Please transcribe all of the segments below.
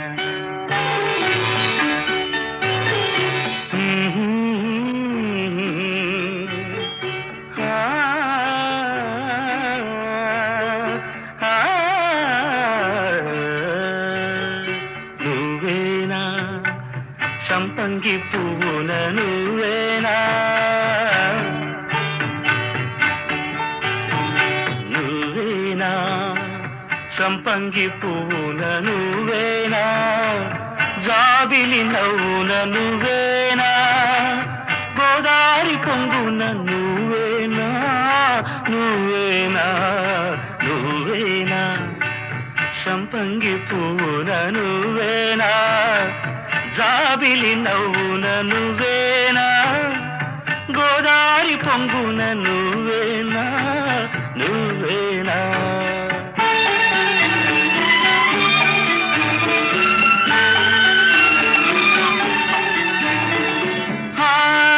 నువ్వేనా సంపంగి పువ్వున నువ్వేనా నువ్వేనా సంపంగి పువ్వున నువ్వేనా జాబిలి నవ్వున నువ్వేనా గోదారి పొంగున నువ్వేనా నువ్వేనా నువ్వేనా సంపంగి పువ్వున నువ్వేనా జాబిలి నవ్వున నువ్వేనా గోదారి పొంగున నువ్వేనా నువ్వేనా ఆ,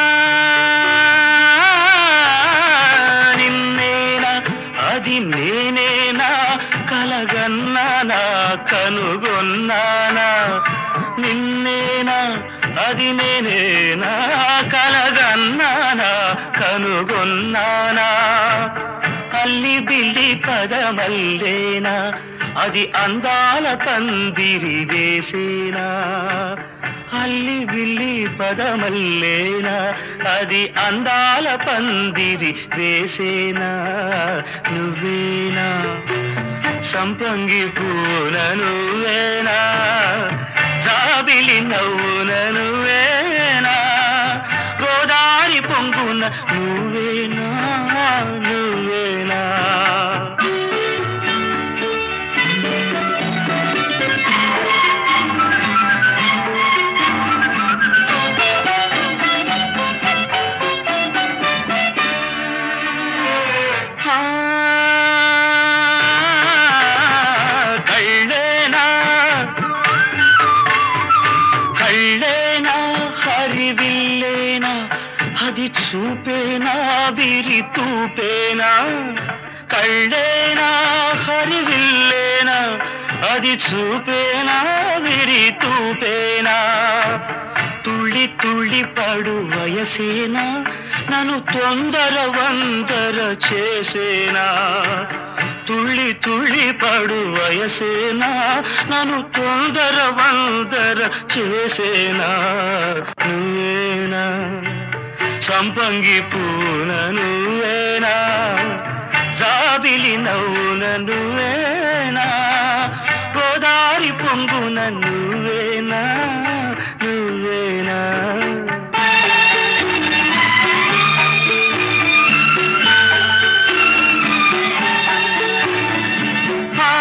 నిన్నేనా అది నేనేనా కలగన్నానా కనుగొన్నానా నిన్నేనా అది నేనేనా కలగన్నానా కనుగొన్నానా అల్లి బిల్లి పదమల్లేనా అది అందాల పందిరి వేసేనా అల్లి బిల్లి పదమల్లేనా అది అందాల పందిరి వేసేనా నువ్వేనా సంపంగి పూన నువ్వేనా జాబిలి నవ్వున నువ్వేనా గోదారి పొంగున నువ్వేనా నువ్వేనా ఆ, కళ్ళేనా కళ్ళేనా హరివిల్లేనా అది చూపేనా విరి తూపేనా కళ్ళేనా హరివిల్లేనా అది చూపేనా విరి తూపేనా తుళ్ళి తుళ్ళి పడు వయసేనా నన్ను తొందర వందర చేసేనా తుళ్ళి తుళ్ళి పడు వయసేనా నన్ను తొందర వందర చేసేనా నువ్వేనా సంపంగి పూన నువ్వేనా జాబిలి నవ్వున నువ్వేనా గోదారి పొంగున నువ్వేనా నువ్వేనా ఆ,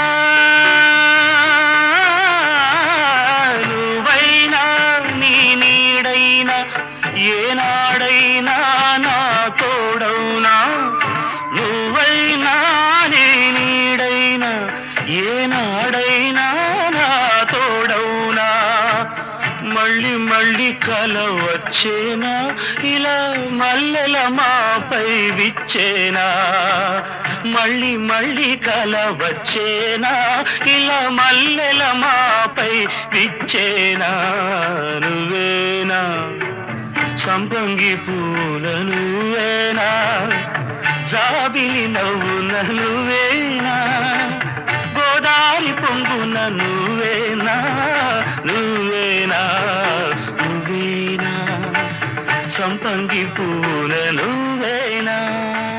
నువ్వైనా నీ నీడైనా ఏనాడైనా నా తోడవునా నువ్వైనా నీ నీడైనా ఏనాడైనా నా తోడవునా మళ్ళీ మళ్ళీ కల వచ్చేనా ఇలా మల్లెల మాపై విచ్చేనా మళ్ళీ మళ్ళీ కల వచ్చేనా ఇలా మల్లెల మాపై విచ్చేనా నువ్వేనా సంపంగి పూల నువ్వేనా జాబిలి నవ్వున నువ్వేనా గోదారి పొంగున నువ్వేనా నువ్వేనా నువ్వేనా సంపంగి పూల నువ్వేనా